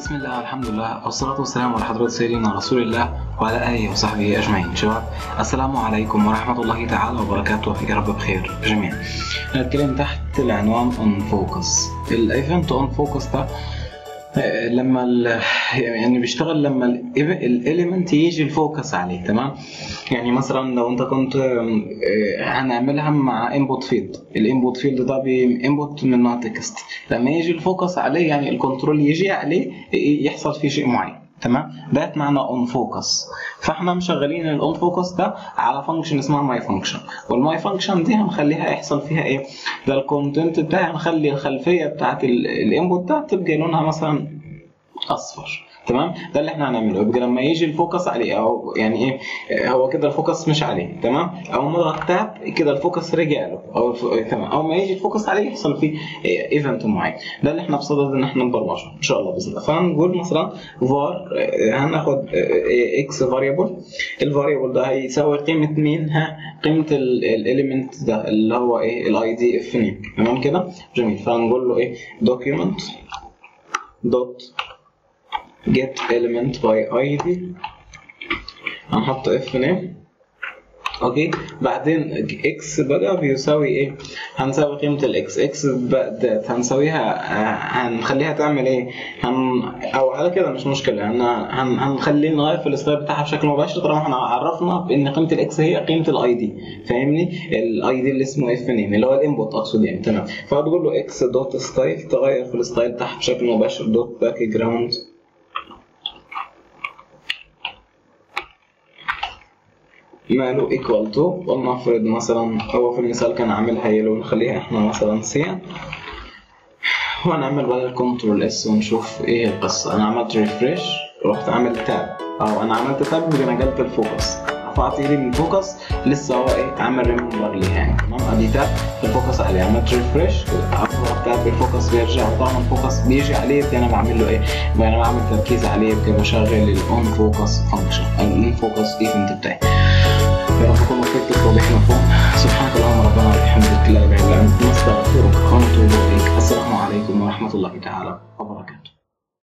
بسم الله والحمد لله والصلاة والسلام على حضرة سيدنا رسول الله وعلى آله وصحبه أجمعين شباب السلام عليكم ورحمة الله تعالى وبركاته يا رب بخير جميعا نتكلم تحت العنوان on focus الايفنت on focus ده آه، لما ال- يعني بيشتغل لما الاليمنت يجي الفوكس عليه تمام يعني مثلا لو انت كنت آم، آه، هنعملها مع انبوت فيلد الانبوت فيلد ده انبوت من نوع تكست لما يجي الفوكس عليه يعني الكنترول يجي عليه ي- يحصل فيه شيء معين تمام ده معنى اون فوكس فاحنا مشغلين الاون فوكس ده على فانكشن اسمها ماي فانكشن والماي فانكشن دي هنخليها يحصل فيها ايه ده الكونتنت بتاعي هنخلي الخلفيه بتاعت الانبوت ده تبقى لونها مثلا اصفر تمام ده اللي احنا هنعمله يبقى لما يجي الفوكس عليه او يعني ايه آه، هو كده الفوكس مش عليه تمام او نضغط تاب كده الفوكس رجع له او الف... تمام او ما يجي الفوكس عليه يحصل فيه ايفنت معين ده اللي احنا بصدد ان احنا نبرمجه ان شاء الله باذن الله فهنقول مثلا var آه، هناخد اكس فاريبل الفاريبل ده هيساوي قيمه مين ها قيمه الاليمنت ده اللي هو ايه الاي دي اف نيم تمام كده جميل فهنقول له ايه دوكيومنت دوت get element by id هنحط اف نيم اوكي بعدين اكس بقى بيساوي ايه هنساوي قيمه الاكس اكس ديت هنساويها آه، هنخليها تعمل ايه هن او على كده مش مشكله هن... هن... هنخليه نغير في الستايل بتاعها بشكل مباشر طالما احنا عرفنا بان قيمه الاكس هي قيمه الاي دي فاهمني الاي دي اللي اسمه اف نيم اللي هو الانبوت اقصد يعني تمام فهتقول له اكس دوت ستايل تغير في الستايل بتاعها بشكل مباشر دوت باك جراوند ماله ايكوال تو ولنفرض مثلا هو في المثال كان عاملها يلو نخليها احنا مثلا سي وهنعمل بقى كنترول اس ونشوف ايه القصه انا عملت ريفريش رحت عامل تاب او انا عملت تاب يبقى نقلت الفوكس رفعت ايدي من الفوكس لسه هو ايه عامل ريموفر ليها يعني تمام ادي تاب الفوكس عليه عملت ريفريش اضغط تاب الفوكس بيرجع طالما الفوكس بيجي عليه يبقى انا بعمل له ايه يبقى انا بعمل تركيز عليه يبقى بشغل الاون فوكس فانكشن الاون فوكس ايفنت بتاعي يا رب اكون وفقت التوضيح مفهوم سبحانك اللهم ربنا وبحمدك لا اله الا انت نستغفرك ونتوب اليك السلام عليكم ورحمه الله تعالى وبركاته